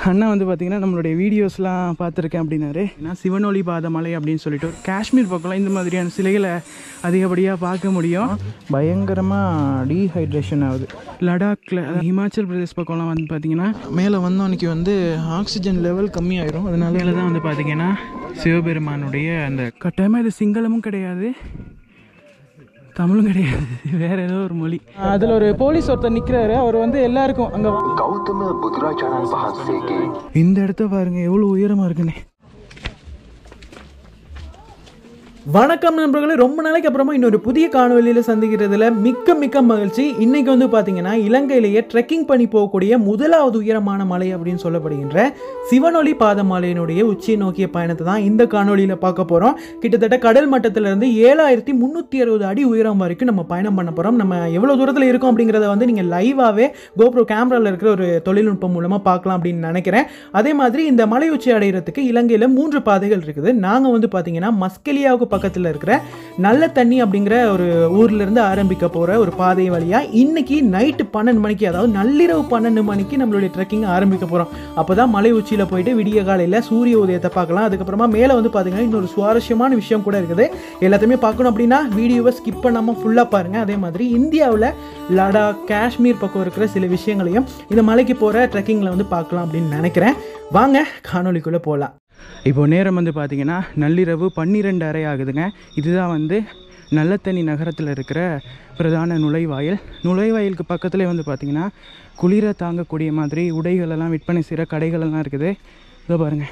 அண்ணா வந்து பார்த்தீங்கன்னா நம்மளுடைய வீடியோஸ்லாம் பார்த்துருக்கேன் அப்படின்னாரு நான் சிவனொளி பாத மலை அப்படின்னு சொல்லிட்டு ஒரு காஷ்மீர் பக்கம்லாம் இந்த மாதிரியான சிலைகளை அதிகப்படியாக பார்க்க முடியும் பயங்கரமாக டீஹைட்ரேஷன் ஆகுது லடாக்கில் ஹிமாச்சல் பிரதேஷ் பக்கம்லாம் வந்து பார்த்தீங்கன்னா மேலே வந்தோன்னைக்கு வந்து ஆக்சிஜன் லெவல் கம்மியாயிரும் அதனால தான் வந்து பார்த்தீங்கன்னா சிவபெருமானுடைய அந்த கட்டாயமாக இது சிங்களமும் கிடையாது தமிழும் கிடையாது வேற ஏதோ ஒரு மொழி அதில் ஒரு போலீஸ் ஒருத்தர் நிற்கிறாரு அவர் வந்து எல்லாருக்கும் அங்கே ගෞතම බුදුරජාණන් වහන්සේගේ இந்த இடத்த பாருங்க எவ்வளோ உயரமாக இருக்குன்னு வணக்கம் நண்பர்களே ரொம்ப நாளைக்கு அப்புறமா இன்னொரு புதிய காணொலியில் சந்திக்கிறதுல மிக்க மிக்க மகிழ்ச்சி இன்னைக்கு வந்து பார்த்தீங்கன்னா இலங்கையிலேயே ட்ரெக்கிங் பண்ணி போகக்கூடிய முதலாவது உயரமான மலை அப்படின்னு சொல்லப்படுகின்ற சிவனொளி பாதமலையினுடைய உச்சியை நோக்கிய பயணத்தை தான் இந்த காணொலியில் பார்க்க போகிறோம் கிட்டத்தட்ட கடல் மட்டத்திலிருந்து ஏழாயிரத்தி முந்நூற்றி அறுபது அடி உயரம் வரைக்கும் நம்ம பயணம் பண்ண போகிறோம் நம்ம எவ்வளோ தூரத்தில் இருக்கோம் அப்படிங்கிறத வந்து நீங்கள் லைவாகவே கோப்ரோ கேமராவில் இருக்கிற ஒரு தொழில்நுட்பம் மூலமாக பார்க்கலாம் அப்படின்னு நினைக்கிறேன் அதே மாதிரி இந்த மலை உச்சி அடைகிறதுக்கு இலங்கையில் மூன்று பாதைகள் இருக்குது நாங்கள் வந்து பார்த்தீங்கன்னா மஸ்கெலியாவுக்கு பக்கத்தில் இருக்கிற நல்ல தண்ணி அப்படிங்கிற ஒரு ஊர்ல இருந்து ஆரம்பிக்க போகிற ஒரு பாதை வழியாக இன்னைக்கு நைட்டு பன்னெண்டு மணிக்கு அதாவது நள்ளிரவு பன்னெண்டு மணிக்கு நம்மளுடைய ட்ரெக்கிங் ஆரம்பிக்க போகிறோம் அப்போ தான் மலை உச்சியில் போயிட்டு விடிய காலையில் சூரிய உதயத்தை பார்க்கலாம் அதுக்கப்புறமா மேலே வந்து பார்த்தீங்கன்னா இன்னொரு சுவாரஸ்யமான விஷயம் கூட இருக்குது எல்லாத்தையுமே பார்க்கணும் அப்படின்னா வீடியோவை ஸ்கிப் பண்ணாமல் ஃபுல்லாக பாருங்கள் அதே மாதிரி இந்தியாவில் லடாக் காஷ்மீர் பக்கம் இருக்கிற சில விஷயங்களையும் இந்த மலைக்கு போகிற ட்ரெக்கிங்கில் வந்து பார்க்கலாம் அப்படின்னு நினைக்கிறேன் வாங்க காணொலிக்குள்ளே போகலாம் இப்போ நேரம் வந்து பார்த்தீங்கன்னா நள்ளிரவு பன்னிரெண்டு அறை ஆகுதுங்க இதுதான் வந்து நல்லத்தண்ணி நகரத்தில் இருக்கிற பிரதான நுழைவாயில் நுழைவாயிலுக்கு பக்கத்துலேயே வந்து பார்த்தீங்கன்னா குளிர தாங்கக்கூடிய மாதிரி உடைகள் எல்லாம் விற்பனை செய்கிற கடைகள் எல்லாம் இருக்குது இதோ பாருங்கள்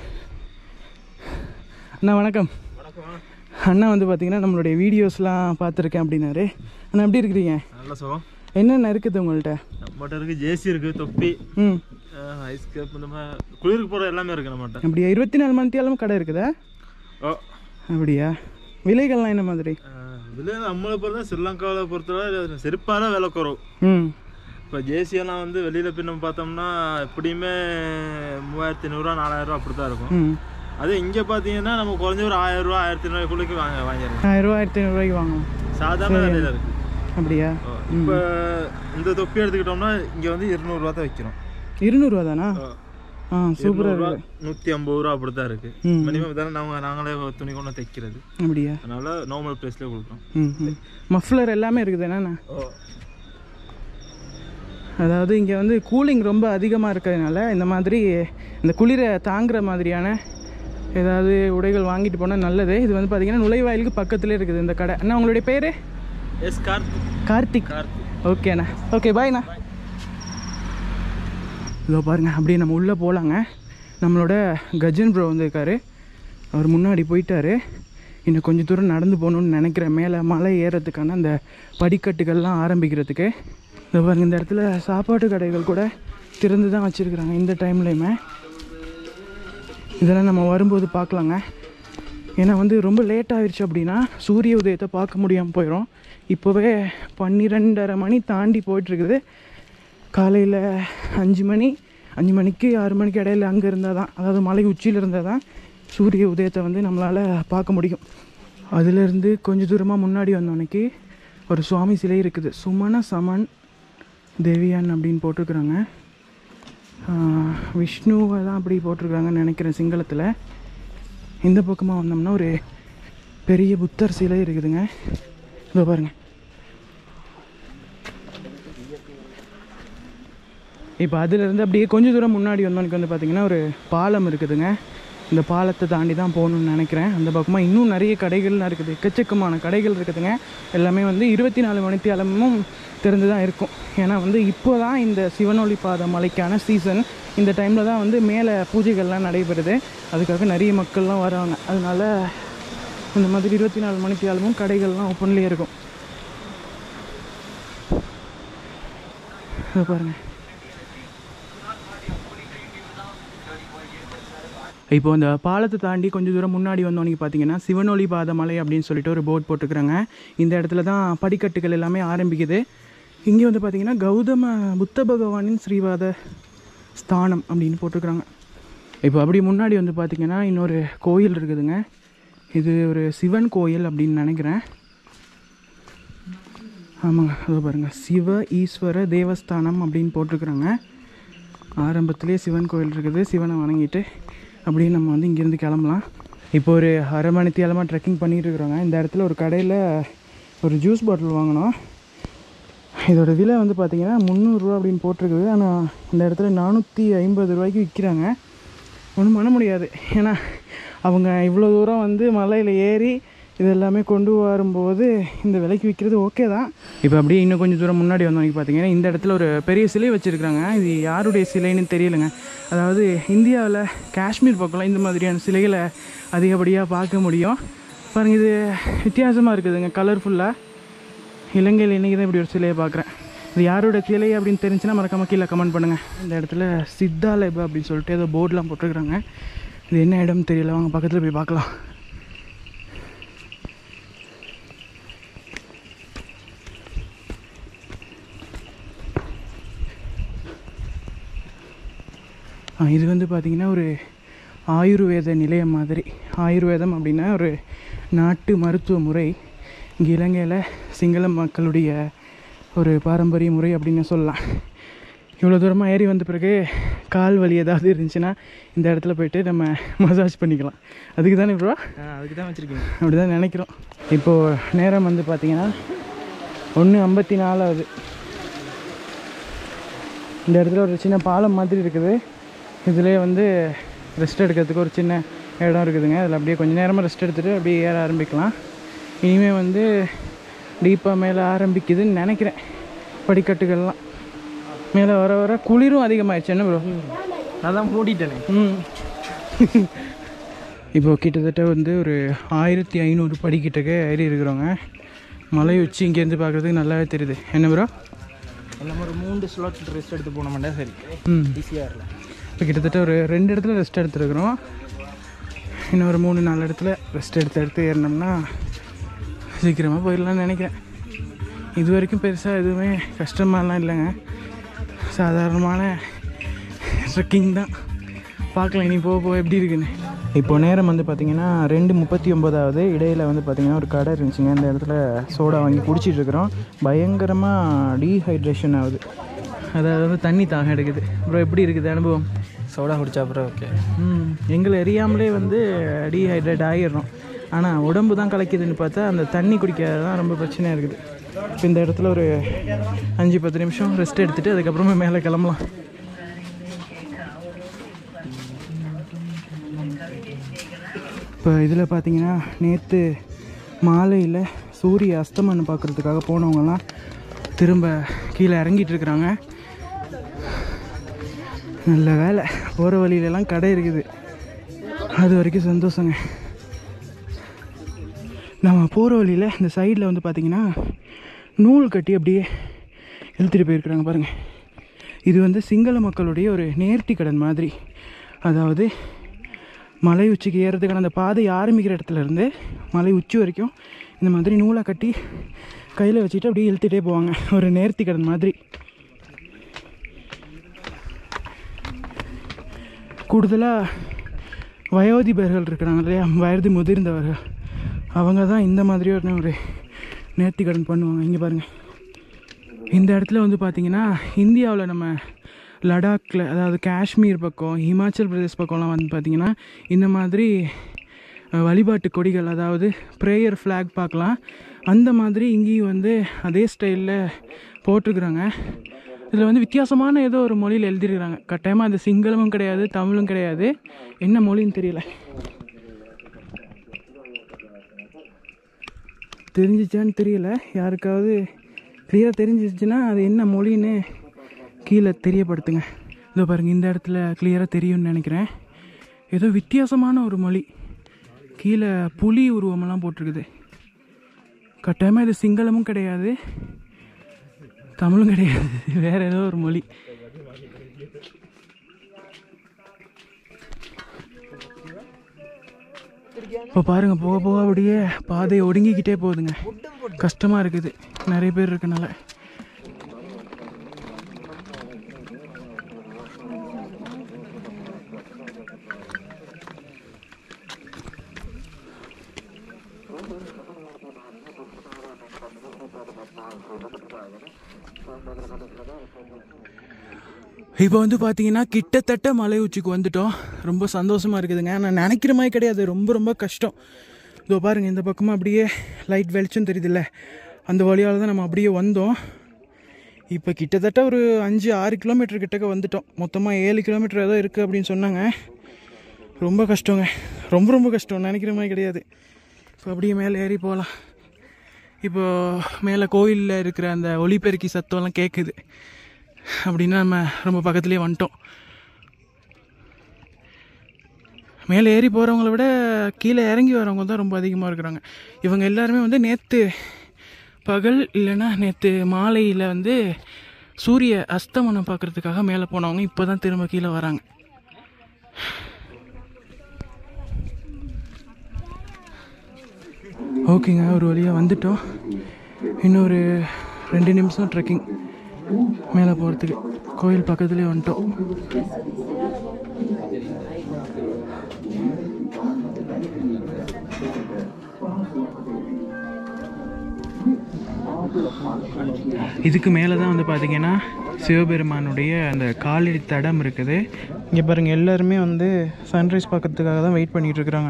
அண்ணா வணக்கம் அண்ணா வந்து பார்த்தீங்கன்னா நம்மளுடைய வீடியோஸ்லாம் பார்த்துருக்கேன் அப்படின்னாரு அண்ணா எப்படி இருக்கிறீங்க நல்ல சுகம் என்னென்ன இருக்குது உங்கள்கிட்ட நம்மகிட்ட இருக்கு ஜேசி இருக்கு தொப்பி ம் ஐஸ் கேப் இந்த மாதிரி குளிருக்கு போகிற எல்லாமே இருக்கு நம்மகிட்ட அப்படியா இருபத்தி நாலு மணி நேரமும் கடை இருக்குதா ஓ அப்படியா விலைகள்லாம் என்ன மாதிரி இதில் நம்மளை பொறுத்த ஸ்ரீலங்காவில் பொறுத்தவரை செருப்பான விலை குறவு ம் இப்போ ஜேசியெல்லாம் வந்து வெளியில் பின்ன பார்த்தோம்னா எப்படியுமே மூவாயிரத்தி ஐநூறுரூவா நாலாயிரரூவா அப்படி தான் இருக்கும் ம் அதே இங்கே பார்த்தீங்கன்னா நம்ம குறைஞ்ச ஒரு ஆயிரம் ரூபா ஆயிரத்தி ஐநூறுக்குள்ளைக்கு வாங்க வாங்கிடலாம் ஆயிரம் ரூபா ஆயிரத்தி ஐநூறுரூவாய்க்கு வாங்கலாம் சாதாரண விலையில இருக்கு அப்படியா இப்போ இந்த தொப்பி எடுத்துக்கிட்டோம்னா இங்கே வந்து இருநூறுவா தான் வைக்கிறோம் இருநூறுவா தானா ஆ சூப்பராக இருநூறுவா இருக்கு நூற்றி ஐம்பது ரூபா அப்படி தான் இருக்கு ம். மினிமம் தானே நாங்கள் நாங்களே துணி கொண்டு தைக்கிறது அப்படியா அதனால நார்மல் ப்ரைஸ்லேயே கொடுக்குறோம் ம் ம் மஃப்ளர் எல்லாமே இருக்குது என்னண்ணா அதாவது இங்கே வந்து கூலிங் ரொம்ப அதிகமாக இருக்கிறதுனால இந்த மாதிரி இந்த குளிரை தாங்குற மாதிரியான ஏதாவது உடைகள் வாங்கிட்டு போனால் நல்லது இது வந்து பார்த்தீங்கன்னா நுழைவாயிலுக்கு பக்கத்துலேயே இருக்குது இந்த கடை அண்ணா உங்களுடைய பேர் எஸ் கார்த்திக் கார்த்திக் கார்த்திக் ஓகேண்ணா ஓகே பாய்ண்ணா இதோ பாருங்க அப்படியே நம்ம உள்ளே போகலாங்க நம்மளோட கஜன் ப்ரோ வந்திருக்காரு அவர் முன்னாடி போயிட்டாரு இன்னும் கொஞ்சம் தூரம் நடந்து போகணுன்னு நினைக்கிறேன் மேலே மலை ஏறத்துக்கான அந்த படிக்கட்டுகள்லாம் ஆரம்பிக்கிறதுக்கு இதோ பாருங்க இந்த இடத்துல சாப்பாட்டு கடைகள் கூட திறந்து தான் வச்சுருக்குறாங்க இந்த டைம்லையுமே இதெல்லாம் நம்ம வரும்போது பார்க்கலாங்க ஏன்னா வந்து ரொம்ப லேட் ஆயிடுச்சு அப்படின்னா சூரிய உதயத்தை பார்க்க முடியாமல் போயிடும் இப்போவே பன்னிரெண்டரை மணி தாண்டி போயிட்டுருக்குது காலையில் அஞ்சு மணி அஞ்சு மணிக்கு ஆறு மணிக்கு இடையில அங்கே இருந்தால் தான் அதாவது மலை உச்சியில் இருந்தால் தான் சூரிய உதயத்தை வந்து நம்மளால் பார்க்க முடியும் அதுலேருந்து கொஞ்சம் தூரமாக முன்னாடி வந்தோன்னைக்கு ஒரு சுவாமி சிலை இருக்குது சுமண சமன் தேவியான் அப்படின்னு போட்டிருக்குறாங்க ஆஹ், விஷ்ணுவை தான் அப்படி போட்டிருக்காங்கன்னு நினைக்கிறேன் சிங்களத்தில் இந்த பக்கமாக வந்தோம்னா ஒரு பெரிய புத்தர் சிலை இருக்குதுங்க இதோ பாருங்க இப்போ அதுலேருந்து அப்படியே கொஞ்சம் தூரம் முன்னாடி வந்தோனுக்கு வந்து பார்த்தீங்கன்னா ஒரு பாலம் இருக்குதுங்க இந்த பாலத்தை தாண்டி தான் போகணும்னு நினைக்கிறேன் அந்த பக்கமாக இன்னும் நிறைய கடைகள்லாம் இருக்குது எக்கச்சக்கமான கடைகள் இருக்குதுங்க எல்லாமே வந்து இருபத்தி நாலு மணித்தியாலமும் திறந்து தான் இருக்கும் ஏன்னா வந்து இப்போ தான் இந்த சிவனொளி பாத மலைக்கான சீசன் இந்த டைமில் தான் வந்து மேலே பூஜைகள்லாம் நடைபெறுது அதுக்காக நிறைய மக்கள்லாம் வராங்க அதனால இந்த மாதிரி இருபத்தி நாலு மணித்தியாலமும் கடைகள்லாம் ஓப்பன்லேயே இருக்கும் இதை பாருங்கள் இப்போ இந்த பாலத்தை தாண்டி கொஞ்சம் தூரம் முன்னாடி வந்தோன்னே பார்த்தீங்கன்னா சிவனொளி பாத மலை அப்படின்னு சொல்லிட்டு ஒரு போர்ட் போட்டுக்கிறாங்க இந்த இடத்துல தான் படிக்கட்டுகள் எல்லாமே ஆரம்பிக்குது இங்கே வந்து பார்த்தீங்கன்னா கௌதம புத்த பகவானின் ஸ்ரீவாத ஸ்தானம் அப்படின்னு போட்டிருக்கிறாங்க இப்போ அப்படி முன்னாடி வந்து பார்த்தீங்கன்னா இன்னொரு கோயில் இருக்குதுங்க இது ஒரு சிவன் கோயில் அப்படின்னு நினைக்கிறேன் ஆமாங்க அதோ பாருங்கள் சிவ ஈஸ்வர தேவஸ்தானம் அப்படின்னு போட்டிருக்கிறாங்க ஆரம்பத்திலே சிவன் கோயில் இருக்குது சிவனை வணங்கிட்டு அப்படியே நம்ம வந்து இங்கேருந்து கிளம்பலாம் இப்போ ஒரு அரை மணி தேலமாக ட்ரெக்கிங் பண்ணிட்டு இருக்கிறோங்க இந்த இடத்துல ஒரு கடையில் ஒரு ஜூஸ் பாட்டில் வாங்கினோம் இதோட விலை வந்து பார்த்தீங்கன்னா முந்நூறுரூவா அப்படின்னு போட்டிருக்குது ஆனால் இந்த இடத்துல நானூற்றி ஐம்பது ரூபாய்க்கு விற்கிறாங்க ஒன்றும் பண்ண முடியாது ஏன்னா அவங்க இவ்வளோ தூரம் வந்து மலையில் ஏறி இது எல்லாமே கொண்டு வரும்போது இந்த விலைக்கு விற்கிறது ஓகே தான் இப்போ அப்படியே இன்னும் கொஞ்சம் தூரம் முன்னாடி வந்தவங்க பார்த்தீங்கன்னா இந்த இடத்துல ஒரு பெரிய சிலை வச்சுருக்காங்க இது யாருடைய சிலைன்னு தெரியலைங்க அதாவது இந்தியாவில் காஷ்மீர் பக்கம்லாம் இந்த மாதிரியான சிலைகளை அதிகப்படியாக பார்க்க முடியும் பாருங்கள் இது வித்தியாசமாக இருக்குதுங்க கலர்ஃபுல்லாக இலங்கையில் இன்றைக்கி தான் இப்படி ஒரு சிலையை பார்க்குறேன் இது யாரோட சிலை அப்படின்னு தெரிஞ்சுன்னா மறக்காம கீழே கமெண்ட் பண்ணுங்கள் இந்த இடத்துல சித்தாலைபா அப்படின்னு சொல்லிட்டு ஏதோ போர்டெலாம் போட்டிருக்கிறாங்க இது என்ன இடம்னு தெரியல வாங்க பக்கத்தில் போய் பார்க்கலாம் ஆ, இது வந்து பார்த்திங்கன்னா ஒரு ஆயுர்வேத நிலையம் மாதிரி ஆயுர்வேதம் அப்படின்னா ஒரு நாட்டு மருத்துவ முறை இங்கே இலங்கையில் சிங்கள மக்களுடைய ஒரு பாரம்பரிய முறை அப்படின்னு சொல்லலாம் இவ்வளோ தூரமாக ஏறி வந்த பிறகு கால் வலி ஏதாவது இருந்துச்சுன்னா இந்த இடத்துல போயிட்டு நம்ம மசாஜ் பண்ணிக்கலாம் அதுக்கு தானே ப்ரோ அதுக்கு தான் வச்சுருக்கீங்க அப்படி தான் நினைக்கிறோம் இப்போது நேரம் வந்து பார்த்திங்கன்னா ஒன்று ஐம்பத்தி நாலாவது இந்த இடத்துல ஒரு சின்ன பாலம் மாதிரி இருக்குது இதிலே வந்து ரெஸ்ட் எடுக்கிறதுக்கு ஒரு சின்ன இடம் இருக்குதுங்க அதில் அப்படியே கொஞ்சம் நேரமாக ரெஸ்ட் எடுத்துகிட்டு அப்படியே ஏற ஆரம்பிக்கலாம் இனிமேல் வந்து டீப்பாக மேலே ஆரம்பிக்குதுன்னு நினைக்கிறேன் படிக்கட்டுகள்லாம் மேலே வர வர குளிரும் அதிகமாகிடுச்சு என்ன ப்ரோ நான் தான் மூடிட்டேனே ம் இப்போ கிட்டத்தட்ட வந்து ஒரு ஆயிரத்தி ஐநூறு படிக்கிட்டக்க ஏறி இருக்கிறோங்க மலை உச்சி இங்கேருந்து பார்க்குறதுக்கு நல்லாவே தெரியுது என்ன ப்ரோ நம்ம ஒரு மூணு ஸ்லாட் ரெஸ்ட் எடுத்து போனோம்னா சரி ம் ஈஸியாக இருக்கலாம் இப்போ கிட்டத்தட்ட ஒரு ரெண்டு இடத்துல ரெஸ்ட் எடுத்துருக்குறோம் இன்னும் ஒரு மூணு நாலு இடத்துல ரெஸ்ட் எடுத்து எடுத்து ஏறினோம்னா சீக்கிரமாக போயிடலாம்னு நினைக்கிறேன் இது வரைக்கும் பெருசாக எதுவுமே கஷ்டமாலாம் இல்லைங்க சாதாரணமான ட்ரெக்கிங் தான் பார்க்கலாம் இனி போக போக எப்படி இருக்குன்னு இப்போ நேரம் வந்து பார்த்திங்கன்னா ரெண்டு முப்பத்தி ஒம்போதாவது இடையில் வந்து பார்த்திங்கன்னா ஒரு கடை இருந்துச்சுங்க இந்த இடத்துல சோடா வாங்கி குடிச்சிட்டு இருக்கிறோம் பயங்கரமாக டீஹைட்ரேஷன் ஆகுது அதாவது வந்து தண்ணி தாகம் எடுக்குது ப்ரோ எப்படி இருக்குது அனுபவம் சோடா குடிச்சா அப்புறம் ஓகே ம் எங்களை எரியாமலே வந்து டீஹைட்ரேட் ஆகிடுறோம் ஆனால் உடம்பு தான் கலைக்குதுன்னு பார்த்தா அந்த தண்ணி குடிக்காது தான் ரொம்ப பிரச்சனையாக இருக்குது இப்போ இந்த இடத்துல ஒரு அஞ்சு பத்து நிமிஷம் ரெஸ்ட் எடுத்துகிட்டு அதுக்கப்புறமா மேலே கிளம்பலாம் இப்போ இதில் பார்த்தீங்கன்னா நேற்று மாலையில் சூரிய அஸ்தமனம் பார்க்குறதுக்காக போனவங்கலாம் திரும்ப கீழே இறங்கிட்டு இருக்கிறாங்க நல்ல வேலை போகிற வழியிலலாம் கடை இருக்குது அது வரைக்கும் சந்தோஷங்க நம்ம போகிற வழியில் இந்த சைடில் வந்து பார்த்திங்கன்னா நூல் கட்டி அப்படியே இழுத்துட்டு போயிருக்கிறாங்க பாருங்கள் இது வந்து சிங்கள மக்களுடைய ஒரு நேர்த்தி கடன் மாதிரி அதாவது மலை உச்சிக்கு ஏறதுக்கான அந்த பாதை ஆரம்பிக்கிற இடத்துல இருந்து மலை உச்சி வரைக்கும் இந்த மாதிரி நூலை கட்டி கையில் வச்சுட்டு அப்படியே இழுத்துட்டே போவாங்க ஒரு நேர்த்தி கடன் மாதிரி கூடுதலாக வயோதிபர்கள் இருக்கிறாங்க இல்லையா வயது முதிர்ந்தவர்கள் அவங்க தான் இந்த மாதிரியான ஒரு நேர்த்திக்கடன் பண்ணுவாங்க இங்கே பாருங்கள் இந்த இடத்துல வந்து பார்த்திங்கன்னா இந்தியாவில் நம்ம லடாக்கில் அதாவது காஷ்மீர் பக்கம் ஹிமாச்சல் பிரதேஷ் பக்கம்லாம் வந்து பார்த்திங்கன்னா இந்த மாதிரி அஹ், வழிபாட்டு கொடிகள் அதாவது ப்ரேயர் ஃப்ளாக் பார்க்கலாம் அந்த மாதிரி இங்கேயும் வந்து அதே ஸ்டைலில் போட்டிருக்குறாங்க இதில் வந்து வித்தியாசமான ஏதோ ஒரு மொழியில் எழுதியிருக்கிறாங்க கட்டாயமாக அது சிங்களமும் கிடையாது தமிழும் கிடையாது என்ன மொழின்னு தெரியல தெரிஞ்சிச்சான்னு தெரியல யாருக்காவது கிளியராக தெரிஞ்சிச்சுன்னா அது என்ன மொழின்னு கீழே தெரியப்படுத்துங்க இதோ பாருங்கள் இந்த இடத்துல கிளியராக தெரியும்னு நினைக்கிறேன் ஏதோ வித்தியாசமான ஒரு மொழி கீழே புலி உருவமெல்லாம் போட்டிருக்குது கட்டாயமாக இது சிங்களமும் கிடையாது தமிழும் கிடையாது வேற ஏதோ ஒரு மொழி இப்போ பாருங்க போக போக அப்படியே பாதை ஒடுங்கிக்கிட்டே போகுதுங்க கஷ்டமா இருக்குது நிறைய பேர் இருக்கனால இப்போ வந்து பார்த்தீங்கன்னா கிட்டத்தட்ட மலை உச்சிக்கு வந்துட்டோம் ரொம்ப சந்தோஷமாக இருக்குதுங்க நான் நினைக்கிற மாதிரி கிடையாது ரொம்ப ரொம்ப கஷ்டம் இதோ பாருங்கள் இந்த பக்கமாக அப்படியே லைட் வெளிச்சம் தெரியுதுல்ல அந்த வழியால் தான் நம்ம அப்படியே வந்தோம் இப்போ கிட்டத்தட்ட ஒரு அஞ்சு ஆறு கிலோமீட்டர் கிட்டக்க வந்துட்டோம் மொத்தமாக ஏழு கிலோமீட்டர் ஏதோ இருக்குது அப்படின்னு சொன்னாங்க ரொம்ப கஷ்டங்க ரொம்ப ரொம்ப கஷ்டம் நினைக்கிற மாதிரி கிடையாது இப்போ அப்படியே மேலே ஏறி போகலாம் இப்போ மேலே கோயிலில் இருக்கிற அந்த ஒளிபெருக்கி சத்தம்லாம் கேட்குது அப்படின்னா நம்ம ரொம்ப பக்கத்துலேயே வந்துட்டோம் மேலே ஏறி போகிறவங்கள விட கீழே இறங்கி வரவங்க தான் ரொம்ப அதிகமாக இருக்கிறாங்க இவங்க எல்லாருமே வந்து நேற்று பகல் இல்லைன்னா நேற்று மாலையில் வந்து சூரிய அஸ்தமனம் பார்க்குறதுக்காக மேலே போனவங்க இப்போ தான் திரும்ப கீழே வராங்க ஓகேங்க ஒரு வழியாக வந்துட்டோம் இன்னொரு ரெண்டு நிமிஷம் ட்ரெக்கிங் மேலே போகிறதுக்கு கோயில் பக்கத்துலேயே வந்துட்டோம் இதுக்கு மேலே தான் வந்து பார்த்தீங்கன்னா சிவபெருமானுடைய அந்த காலடி தடம் இருக்குது இங்கே பாருங்கள் எல்லாருமே வந்து சன்ரைஸ் பார்க்கறதுக்காக தான் வெயிட் பண்ணிகிட்டு இருக்கிறாங்க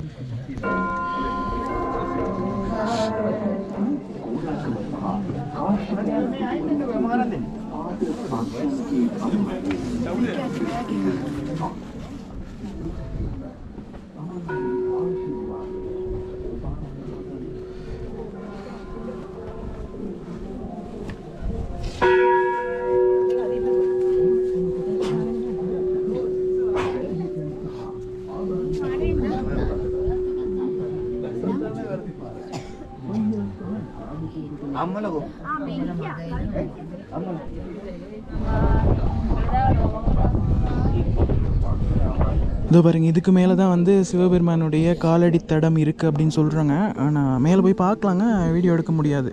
இதோ பாருங்க இதுக்கு மேலே தான் வந்து சிவபெருமானுடைய காலடி தடம் இருக்குது அப்படின்னு சொல்கிறாங்க ஆனால் மேலே போய் பார்க்கலாங்க வீடியோ எடுக்க முடியாது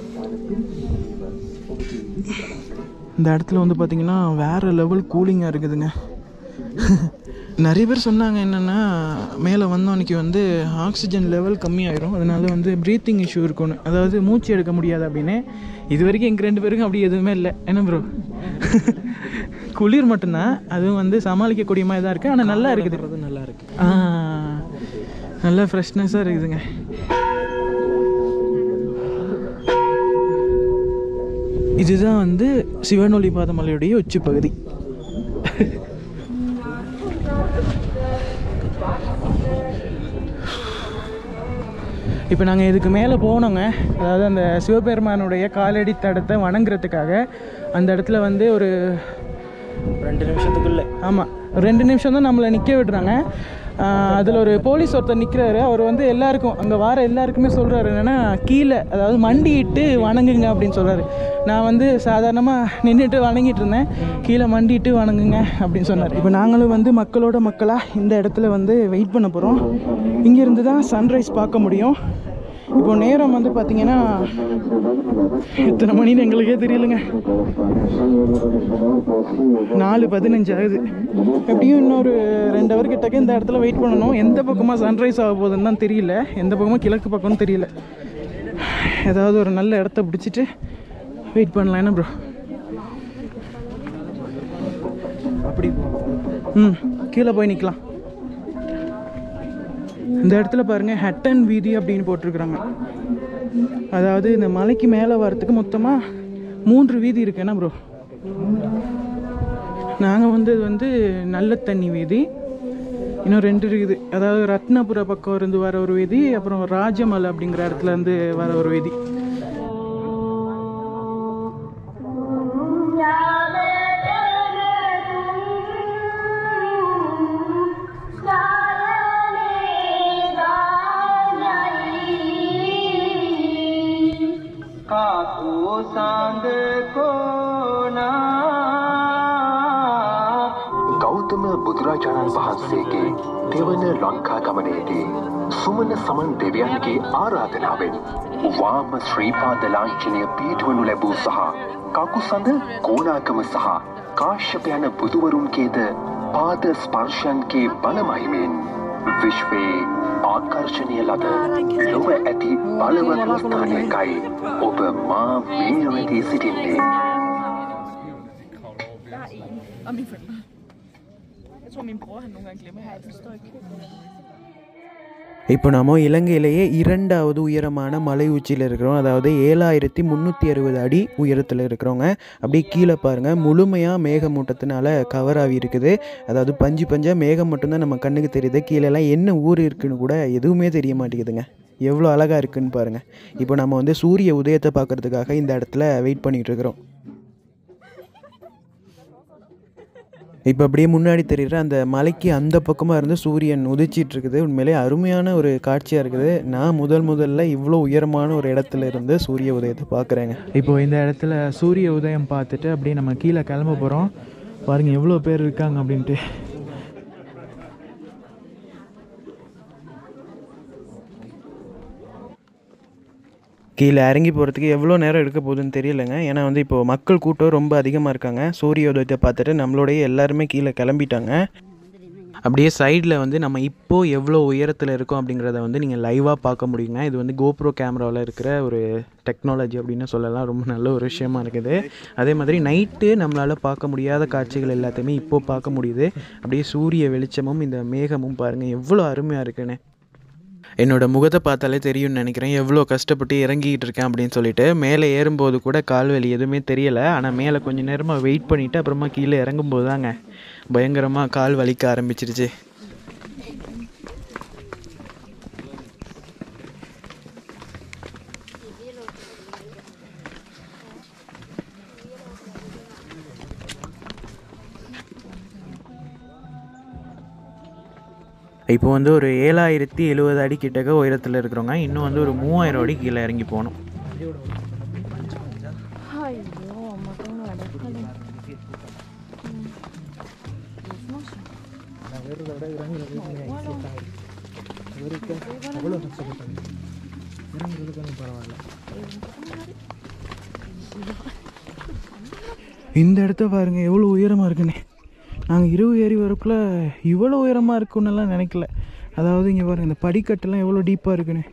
இந்த இடத்துல வந்து பார்த்திங்கன்னா வேறு லெவல் கூலிங்காக இருக்குதுங்க நிறைய பேர் சொன்னாங்க என்னென்னா மேலே வந்தோன்னைக்கு வந்து ஆக்சிஜன் லெவல் கம்மியாயிரும் அதனால வந்து ப்ரீத்திங் இஷ்யூ இருக்கும்னு அதாவது மூச்சு எடுக்க முடியாது அப்படின்னு இது வரைக்கும் எங்கள் ரெண்டு பேருக்கும் அப்படி எதுவுமே இல்லை என்ன ப்ரோ குளிர் மட்டும்தான் அதுவும் வந்து சமாளிக்கக்கூடிய மாதிரி தான் இருக்குது ஆனால் நல்லா இருக்குது நல்லா இருக்கு ஆ நல்லா ஃப்ரெஷ்னஸாக இருக்குதுங்க இதுதான் வந்து சிவனொளி பாதமலையுடைய உச்சி பகுதி இப்போ நாங்கள் இதுக்கு மேலே போனோங்க அதாவது அந்த சிவபெருமானுடைய காலடி தடத்தை வணங்குறதுக்காக அந்த இடத்துல வந்து ஒரு ரெண்டு நிமிஷத்துக்குள்ளே ஆமாம் ரெண்டு நிமிஷம் தான் நம்மளை நிற்க விடுறாங்க அதில் ஒரு போலீஸ் ஒருத்தர் நிற்கிறாரு அவர் வந்து எல்லாருக்கும் அங்கே வர எல்லாருக்குமே சொல்கிறாரு என்னென்னா கீழே அதாவது மண்டிட்டு வணங்குங்க அப்படின்னு சொல்கிறாரு நான் வந்து சாதாரணமாக நின்றுட்டு வணங்கிட்டு இருந்தேன் கீழே மண்டிட்டு வணங்குங்க அப்படின்னு சொன்னார் இப்போ நாங்களும் வந்து மக்களோட மக்களாக இந்த இடத்துல வந்து வெயிட் பண்ண போகிறோம் இங்கேருந்து தான் சன்ரைஸ் பார்க்க முடியும் இப்போ நேரம் வந்து பார்த்தீங்கன்னா எத்தனை மணின்னு எங்களுக்கே தெரியலங்க நாலு பதினஞ்சு ஆகுது எப்படியும் இன்னொரு ரெண்டு ஹவர் கிட்டக்க இந்த இடத்துல வெயிட் பண்ணணும் எந்த பக்கமாக சன்ரைஸ் ஆக போகுதுன்னு தான் தெரியல எந்த பக்கமாக கிழக்கு பக்கம்னு தெரியல ஏதாவது ஒரு நல்ல இடத்த பிடிச்சிட்டு வெயிட் பண்ணலாம் என்ன ப்ரோ அப்படி ம் கீழே போய் நிற்கலாம் இந்த இடத்துல பாருங்கள் ஹட்டன் வீதி அப்படின்னு போட்டிருக்கிறாங்க அதாவது இந்த மலைக்கு மேலே வரத்துக்கு மொத்தமாக மூன்று வீதி இருக்கு என்ன ப்ரோ நாங்கள் வந்தது வந்து நல்ல தண்ணி வீதி இன்னும் ரெண்டு இருக்குது அதாவது ரத்னபுர பக்கம் இருந்து வர ஒரு வீதி அப்புறம் ராஜமலை அப்படிங்கிற இடத்துல இருந்து வர ஒரு வீதி ගෞතම බුදුරජාණන් වහන්සේගේ දෙවන ලංකා ගමනේදී සුමන සමන් දෙවියන්ගේ ආරාධනාවෙන් වාම ශ්‍රීපාද ලාංඡනය පිහිටවනු ලැබූ සහ කකුසඳ කෝනාගම සහ කාශ්‍යප යන බුදුවරුන්ගේද පාද ස්පර්ශයන්ගේ බලමහිමෙන් විශ්වයේ ආකර්ශණය ලද ලොව ඇති බලවත්ම ස්ථානයකයි ඔබ මා මේ වෙදී සිටින්නේ Og min forældre. Jeg tror, min bror han nogle gange glemmer her. Det står ikke. இப்போ நாம இலங்கையிலேயே இரண்டாவது உயரமான மலை உச்சியில் இருக்கிறோம் அதாவது ஏழாயிரத்தி முந்நூற்றி அறுபது அடி உயரத்தில் இருக்கிறோங்க அப்படியே கீழே பாருங்கள் முழுமையாக மேகமூட்டத்தினால கவர் ஆகி இருக்குது அதாவது பஞ்சு பஞ்சாக மேகம் மட்டும்தான் நம்ம கண்ணுக்கு தெரியுது கீழெல்லாம் என்ன ஊர் இருக்குன்னு கூட எதுவுமே தெரிய மாட்டேங்குதுங்க எவ்வளோ அழகாக இருக்குன்னு பாருங்கள் இப்போ நம்ம வந்து சூரிய உதயத்தை பார்க்கறதுக்காக இந்த இடத்துல வெயிட் பண்ணிகிட்டு இருக்கிறோம் இப்போ அப்படியே முன்னாடி தெரியுற அந்த மலைக்கு அந்த பக்கமாக இருந்து சூரியன் உதிச்சிட்டு இருக்குது உண்மையிலே அருமையான ஒரு காட்சியாக இருக்குது நான் முதல் முதல்ல இவ்வளோ உயரமான ஒரு இடத்துல இருந்து சூரிய உதயத்தை பார்க்குறேங்க இப்போ இந்த இடத்துல சூரிய உதயம் பார்த்துட்டு அப்படியே நம்ம கீழே கிளம்ப போகிறோம் பாருங்கள் எவ்வளோ பேர் இருக்காங்க அப்படின்ட்டு கீழே இறங்கி போகிறதுக்கு எவ்வளோ நேரம் எடுக்க போகுதுன்னு தெரியலைங்க ஏன்னா வந்து இப்போ மக்கள் கூட்டம் ரொம்ப அதிகமாக இருக்காங்க சூரிய உதயத்தை பார்த்துட்டு நம்மளோடய எல்லாருமே கீழே கிளம்பிட்டாங்க அப்படியே சைடில் வந்து நம்ம இப்போது எவ்வளோ உயரத்தில் இருக்கோம் அப்படிங்கிறத வந்து நீங்கள் லைவாக பார்க்க முடியுங்க இது வந்து கோப்ரோ கேமராவில் இருக்கிற ஒரு டெக்னாலஜி அப்படின்னு சொல்லலாம் ரொம்ப நல்ல ஒரு விஷயமா இருக்குது அதே மாதிரி நைட்டு நம்மளால் பார்க்க முடியாத காட்சிகள் எல்லாத்தையுமே இப்போது பார்க்க முடியுது அப்படியே சூரிய வெளிச்சமும் இந்த மேகமும் பாருங்கள் எவ்வளோ அருமையாக இருக்குன்னு என்னோட முகத்தை பார்த்தாலே தெரியும்னு நினைக்கிறேன் எவ்வளோ கஷ்டப்பட்டு இறங்கிட்டு இருக்கேன் அப்படின்னு சொல்லிட்டு மேலே ஏறும்போது கூட கால்வலி எதுவுமே தெரியலை ஆனால் மேலே கொஞ்சம் நேரமாக வெயிட் பண்ணிவிட்டு அப்புறமா கீழே இறங்கும்போது தாங்க பயங்கரமாக கால் வலிக்க ஆரம்பிச்சிருச்சு இப்போ வந்து ஒரு ஏழாயிரத்தி எழுபது அடி கிட்டக்க உயரத்தில் இருக்கிறவங்க இன்னும் வந்து ஒரு மூவாயிரம் அடி கீழே இறங்கி போகணும் இந்த இடத்த பாருங்க எவ்வளோ உயரமாக இருக்குன்னு நாங்கள் இரவு ஏறி வரக்குள்ள இவ்வளோ உயரமாக இருக்குன்னெல்லாம் நினைக்கல அதாவது இங்கே பாருங்க இந்த படிக்கட்டெல்லாம் எவ்வளோ டீப்பாக இருக்குன்னு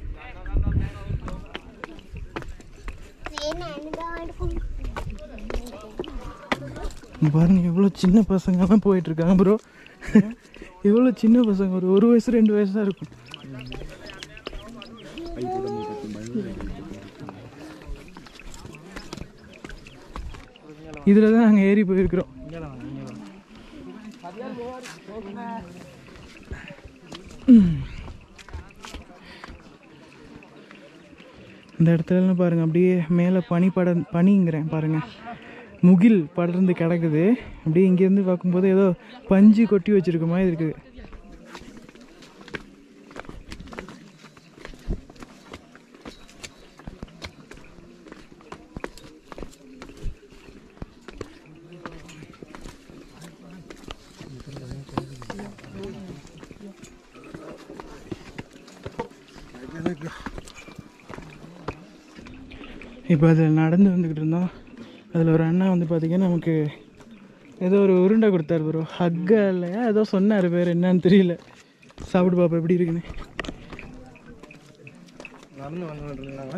இங்க பாருங்க எவ்வளோ சின்ன பசங்கெல்லாம் போயிட்டு இருக்காங்க ப்ரோ எவ்வளோ சின்ன பசங்க ஒரு ஒரு வயசு ரெண்டு வயசு தான் இருக்கும் இதில் தான் நாங்கள் ஏறி போயிருக்கிறோம் இந்த இடத்துலலாம் பாருங்கள் அப்படியே மேலே பனி பட பனிங்கிறேன் பாருங்கள் முகில் படர்ந்து கிடக்குது அப்படியே இங்கேருந்து பார்க்கும்போது ஏதோ பஞ்சு கொட்டி வச்சிருக்க மாதிரி இருக்குது இப்போ அதில் நடந்து வந்துக்கிட்டு இருந்தோம் அதில் ஒரு அண்ணா வந்து பார்த்திங்கன்னா நமக்கு ஏதோ ஒரு உருண்டை கொடுத்தாரு ப்ரோ ஹக்க இல்லையா ஏதோ சொன்னார் பேர் என்னன்னு தெரியல சாப்பிட்டு பாப்பா எப்படி இருக்குன்னு நடந்து வந்துட்டு இருந்தாங்க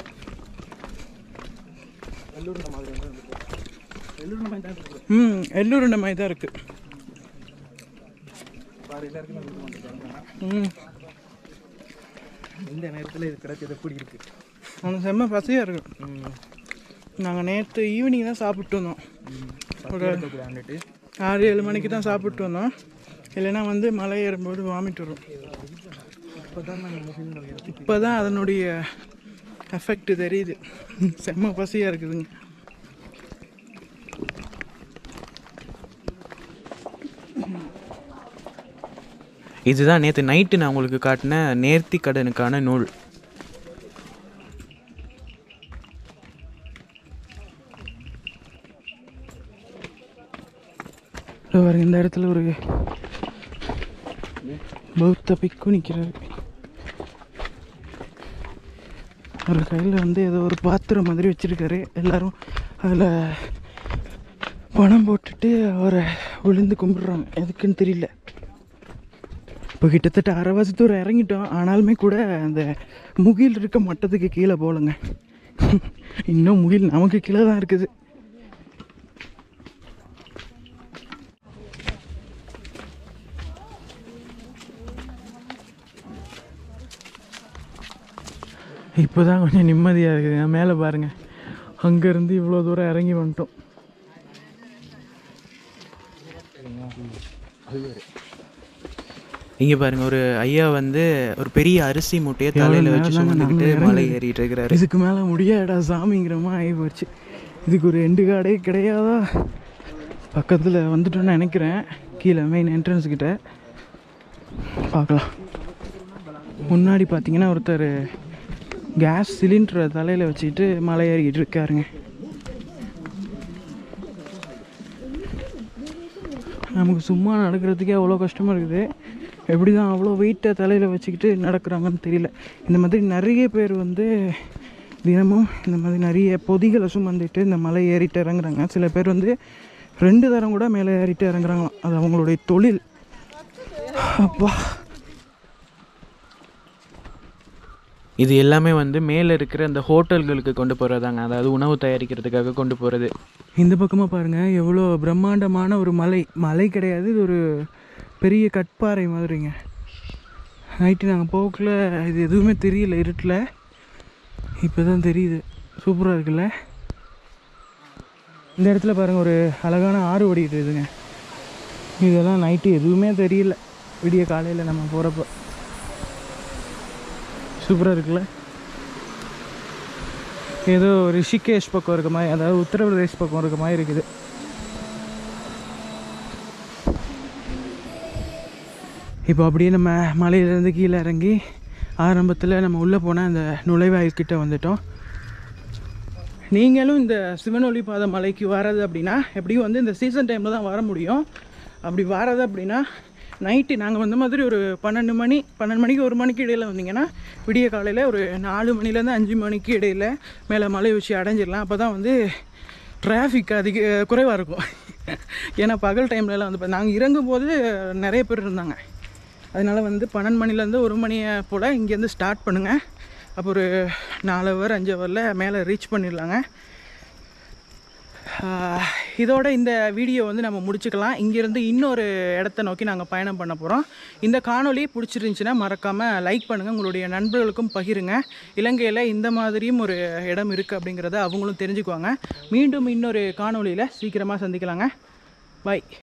ம் எல்லூருண்டை மாதிரி தான் இருக்குது ம் இந்த நேரத்தில் இது கிடைச்சது எப்படி இருக்கு அவனுக்கு செம்ம பசியாக இருக்கும் நாங்கள் நேற்று ஈவினிங் தான் சாப்பிட்டு வந்தோம் ஒரு வந்துட்டு ஆறு ஏழு மணிக்கு தான் சாப்பிட்டு வந்தோம் இல்லைன்னா வந்து மலை ஏறும்போது வாமிட் வரும் இப்போ தான் அதனுடைய எஃபெக்ட் தெரியுது செம்ம பசியாக இருக்குதுங்க இதுதான் நேற்று நைட்டு நான் உங்களுக்கு காட்டின நேர்த்தி கடனுக்கான நூல் இதோ பாருங்க இந்த இடத்துல ஒரு பௌத்த பிக்கு நிற்கிறாரு அவர் கையில் வந்து ஏதோ ஒரு பாத்திரம் மாதிரி வச்சிருக்காரு எல்லாரும் அதில் பணம் போட்டுட்டு அவரை விழுந்து கும்பிடுறாங்க எதுக்குன்னு தெரியல இப்போ கிட்டத்தட்ட அரைவாசி தூரம் இறங்கிட்டோம் ஆனாலுமே கூட அந்த முகில் இருக்க மட்டத்துக்கு கீழே போகலங்க இன்னும் முகில் நமக்கு கீழே தான் இருக்குது இப்போ தான் கொஞ்சம் நிம்மதியாக இருக்குது நான் மேலே பாருங்கள் அங்கேருந்து இவ்வளோ தூரம் இறங்கி வந்துட்டோம் இங்கே பாருங்க ஒரு ஐயா வந்து ஒரு பெரிய அரிசி மூட்டையை தலையில் வச்சு மேலதாங்க சுமந்துக்கிட்டு நாங்க மலை இறங்கி- ஏறிட்டு இருக்கிறாரு இதுக்கு மேலே முடியாடா சாமிங்கிற மாதிரி ஆகி போச்சு இதுக்கு ஒரு எண்டு காடே கிடையாதா பக்கத்தில் வந்துட்டோன்னு நினைக்கிறேன் கீழே மெயின் என்ட்ரன்ஸ் கிட்ட பார்க்கலாம் முன்னாடி பார்த்தீங்கன்னா ஒருத்தர் கேஸ் சிலிண்டரை தலையில் வச்சுக்கிட்டு மலை ஏறிக்கிட்டு இருக்காருங்க நமக்கு சும்மா நடக்கிறதுக்கே அவ்வளோ கஷ்டமாக இருக்குது எப்படி தான் அவ்வளோ வெயிட்டை தலையில் வச்சுக்கிட்டு நடக்கிறாங்கன்னு தெரியல இந்த மாதிரி நிறைய பேர் வந்து தினமும் இந்த மாதிரி நிறைய பொதிகளை சுமந்துட்டு இந்த மலை ஏறிட்டு இறங்குறாங்க சில பேர் வந்து ரெண்டு தரம் கூட மேலே ஏறிட்டு இறங்குறாங்களாம் அது அவங்களுடைய தொழில் அப்பா இது எல்லாமே வந்து மேலே இருக்கிற அந்த ஹோட்டல்களுக்கு கொண்டு போகிறதாங்க அதாவது உணவு தயாரிக்கிறதுக்காக கொண்டு போகிறது இந்த பக்கமாக பாருங்கள் எவ்வளோ பிரம்மாண்டமான ஒரு மலை மலை கிடையாது இது ஒரு பெரிய கட்பாறை மாதிரிங்க நைட்டு நாங்கள் போகக்குள்ள இது எதுவுமே தெரியல இருட்டில் இப்போ தான் தெரியுது சூப்பராக இருக்குல்ல இந்த இடத்துல பாருங்கள் ஒரு அழகான ஆறு ஓடிட்டு இருக்குதுங்க இதெல்லாம் நைட்டு எதுவுமே தெரியல விடிய காலையில் நம்ம போகிறப்ப சூப்பராக இருக்குல்ல ஏதோ ரிஷிகேஷ் பக்கம் இருக்க மாதிரி அதாவது உத்தரப்பிரதேஷ் பக்கம் இருக்க மாதிரி இருக்குது இப்போ அப்படியே நம்ம மலையிலேருந்து கீழே இறங்கி ஆரம்பத்தில் நம்ம உள்ளே போன அந்த நுழைவாயில் கிட்ட வந்துட்டோம் நீங்களும் இந்த சிவனொளி பாத மலைக்கு வர்றது அப்படின்னா எப்படியும் வந்து இந்த சீசன் டைமில் தான் வர முடியும் அப்படி வர்றது அப்படின்னா நைட்டு நாங்கள் வந்த மாதிரி ஒரு பன்னெண்டு மணி பன்னெண்டு மணிக்கு ஒரு மணிக்கு இடையில் வந்தீங்கன்னா விடிய காலையில் ஒரு நாலு மணிலேருந்து அஞ்சு மணிக்கு இடையில் மேலே மலை உச்சி அடைஞ்சிடலாம் அப்போ தான் வந்து டிராஃபிக் அதிக குறைவாக இருக்கும் ஏன்னா பகல் டைம்லலாம் வந்து நாங்கள் இறங்கும்போது நிறைய பேர் இருந்தாங்க அதனால் வந்து பன்னெண்டு மணிலேருந்து ஒரு மணியை போல் இங்கேருந்து ஸ்டார்ட் பண்ணுங்கள் அப்போ ஒரு நாலு ஹவர் அஞ்சு ஹவரில் மேலே ரீச் பண்ணிடலாங்க ஆஹ் இதோட இந்த வீடியோ வந்து நம்ம முடிச்சுக்கலாம் இங்கேருந்து இன்னொரு இடத்த நோக்கி நாங்கள் பயணம் பண்ண போகிறோம் இந்த காணொளி பிடிச்சிருந்துச்சின்னா மறக்காமல் லைக் பண்ணுங்கள் உங்களுடைய நண்பர்களுக்கும் பகிருங்க இலங்கையில் இந்த மாதிரியும் ஒரு இடம் இருக்குது அப்படிங்கிறத அவங்களும் தெரிஞ்சுக்குவாங்க மீண்டும் இன்னொரு காணொளியில் சீக்கிரமாக சந்திக்கலாங்க பை